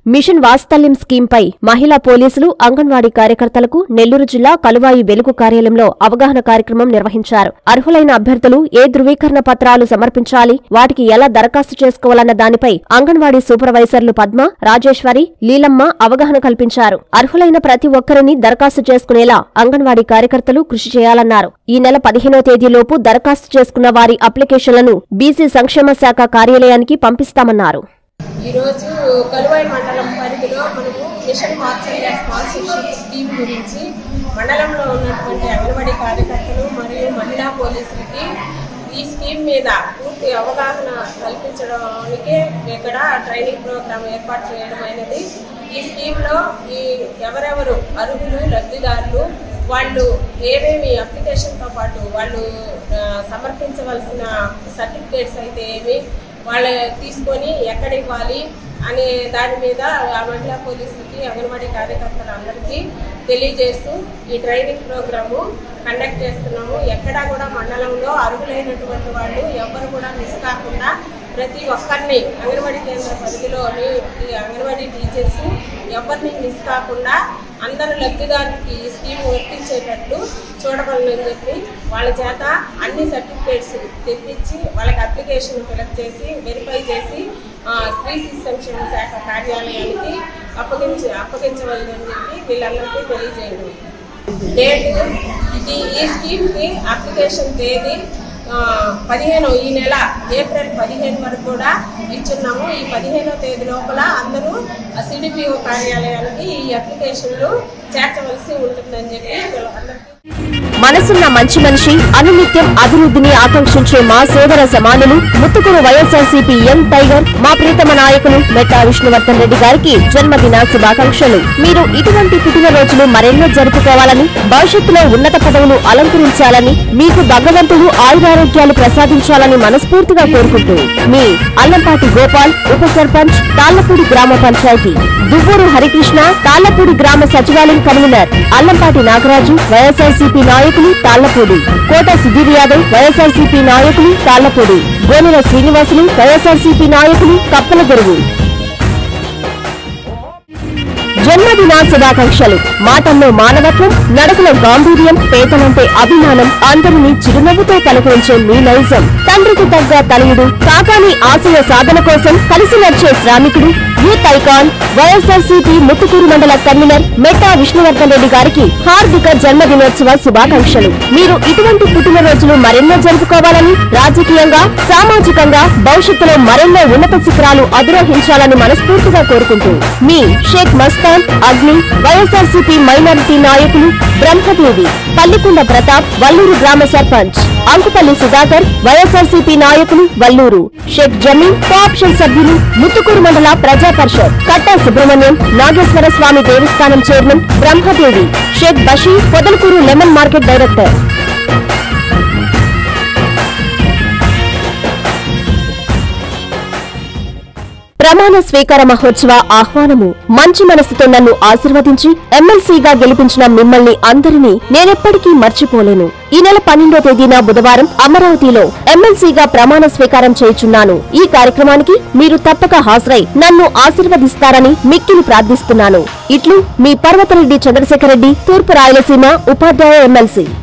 machine వాత్సల్యం scheme పై మహిళా పోలీసులు అంగన్వాడీ కార్యకర్తలకు నెల్లూరు జిల్లా కలువాయి వెలుగు కార్యాలయంలో అవగాహన కార్యక్రమం నిర్వహించారు అర్హులైన అభ్యర్థులు ఏ ధృవీకరణ పత్రాలు సమర్పించాలి వాటికి ఎలా దరఖాస్తు చేసుకోవాలన్న దానిపై అంగన్వాడీ సూపర్వైజర్లు పద్మ రాజేశ్వరి లీలమ్మ అవగాహన కల్పించారు అర్హులైన ప్రతి ఒక్కరిని దరఖాస్తు చేసుకునేలా అంగన్వాడీ కార్యకర్తలు కృషి చేయాలన్నారు ఈ నెల పదిహేనో తేదీలోపు దరఖాస్తు చేసుకున్న వారి అప్లికేషన్లను బీసీ సంక్షేమ శాఖ కార్యాలయానికి పంపిస్తామన్నారు ఈరోజు కలువాయి మండలం పరిధిలో మనము మిషన్ వాత్సల్య స్పాన్సర్షిప్ స్కీమ్ గురించి మండలంలో ఉన్నటువంటి అంగన్వాడీ కార్యకర్తలు మరియు మహిళా పోలీసులకి ఈ స్కీమ్ మీద పూర్తి అవగాహన కల్పించడానికి ఇక్కడ ట్రైనింగ్ ప్రోగ్రామ్ ఏర్పాటు చేయడం అయినది ఈ స్కీమ్లో ఈ ఎవరెవరు అర్హులు లబ్ధిదారులు వాళ్ళు ఏమేమి అప్లికేషన్తో పాటు వాళ్ళు ఆ, సమర్పించవలసిన సర్టిఫికేట్స్ అయితే ఏమి వాళ్ళ తీసుకొని ఎక్కడ ఇవ్వాలి అనే దాని మీద ఆ మహిళా పోలీసులకి అంగన్వాడీ కార్యకర్తలందరికీ తెలియజేస్తూ ఈ ట్రైనింగ్ ప్రోగ్రాము కండక్ట్ చేస్తున్నాము ఎక్కడా కూడా మండలంలో అర్హులైనటువంటి వాళ్ళు ఎవరు కూడా మిస్ కాకుండా ప్రతి ఒక్కరిని అంగన్వాడీ కేంద్ర పరిధిలోని ఈ అంగన్వాడీ టీచర్స్ ఎవరిని మిస్ కాకుండా అందరు లబ్ధిదారులకి ఈ స్కీమ్ వర్తించేటట్లు చూడగలనని చెప్పి వాళ్ళ చేత అన్ని సర్టిఫికేట్స్ తెప్పించి వాళ్ళకి అప్లికేషన్ ఫిలప్ చేసి వెరిఫై చేసి ఆ, స్త్రీ శిశు సంక్షేమ శాఖ కార్యాలయానికి అప్పగించి అప్పగించవలదని చెప్పి వీళ్ళందరికీ తెలియజేయండి డేట్ ఇది ఈ స్కీమ్కి అప్లికేషన్ తేదీ ఆ, పదిహేను ఈ నెల ఏప్రిల్ పదిహేను వరకు కూడా ఇచ్చున్నాము ఈ పదిహేనో తేదీ లోపల అందరూ సిడిపిఓ కార్యాలయానికి ఈ అప్లికేషన్లు చేర్చవలసి ఉంటుందని చెప్పి వీళ్ళందరికీ మనసున్న మంచి మనిషి అనునిత్యం అభివృద్ధిని ఆకాంక్షించే మా సోదర సమానులు ముత్తుకూరు వైఎస్ఆర్సీపీ యంగ్ టైగర్ మా ప్రీతమ నాయకులు మెట్టా విష్ణువర్ధన్ రెడ్డి గారికి జన్మదిన శుభాకాంక్షలు మీరు ఇటువంటి పుట్టినరోజులు మరెన్నో జరుపుకోవాలని భవిష్యత్తులో ఉన్నత పదవులు అలంకరించాలని మీకు భగవంతుడు ఆయురారోగ్యాలు ప్రసాదించాలని మనస్ఫూర్తిగా కోరుకుంటూ మీ అల్లంపాటి గోపాల్ ఉప సర్పంచ్ తాళ్లపూడి గ్రామ పంచాయతీ దువ్వూరు హరికృష్ణ తాళ్లపూడి గ్రామ సచివాలయం కన్వీనర్ అల్లంపాటి నాగరాజు వైఎస్ఆర్సీపీ నాయకులు తాళ్లపూడి కోట సుధీర్ యాదవ్ వైఎస్ఆర్సీపీ నాయకులు తాళ్లపూడి గోనెల శ్రీనివాసులు వైఎస్ఆర్సీపీ నాయకులు కప్పల గురువు జన్మదిన శుభాకాంక్షలు మాటల్లో మానవత్వం నడకలో గాంభీర్యం పేదలంటే అభిమానం అందరినీ చిరునవ్వుతో పలకరించే మీ నైజం తండ్రికి తగ్గ తనయుడు కాకాని ఆశయ సాధన కోసం కలిసి నడిచే శ్రామికుడు యూత్ ఐకాన్ వైఎస్ఆర్సీపీ ముత్తుకూరు మండల కన్వీనర్ మెట్టా విష్ణువర్ధన్ రెడ్డి గారికి హార్దిక జన్మదినోత్సవ శుభాకాంక్షలు మీరు ఇటువంటి పుట్టినరోజులు మరెన్నో జరుపుకోవాలని రాజకీయంగా సామాజికంగా భవిష్యత్తులో మరెన్నో ఉన్నత శిఖరాలు అధిరోహించాలని మనస్ఫూర్తిగా కోరుకుంటూ మీ షేక్ మస్తాన్ అగ్ని వైఎస్ఆర్సీపీ మైనారిటీ నాయకులు బ్రహ్మదేవి పల్లికొండ ప్రతాప్ వల్లూరు గ్రామ సర్పంచ్ అంకుపల్లి సుధాకర్ వైఎస్ఆర్సీపీ నాయకులు వల్లూరు షేక్ జమీన్ కోఆప్షన్ సభ్యులు ముత్తుకూరు మండల ప్రజా పరిషత్ కట్టా సుబ్రహ్మణ్యం నాగేశ్వర స్వామి దేవస్థానం chairman Brahmadevi Shaik Basheer Podalakur lemon market director ప్రమాణ స్వీకార మహోత్సవ ఆహ్వానము మంచి మనసుతో నన్ను ఆశీర్వదించి ఎమ్మెల్సీగా గెలిపించిన మిమ్మల్ని అందరినీ నేనెప్పటికీ మర్చిపోలేను ఈ నెల పన్నెండో తేదీన బుధవారం అమరావతిలో ఎమ్మెల్సీగా ప్రమాణ స్వీకారం చేయుచున్నాను ఈ కార్యక్రమానికి మీరు తప్పక హాజరై నన్ను ఆశీర్వదిస్తారని మిక్కిలి ప్రార్థిస్తున్నాను ఇట్లు మీ పర్వతరెడ్డి చంద్రశేఖర్ రెడ్డి తూర్పు రాయలసీమ ఉపాధ్యాయ ఎమ్మెల్సీ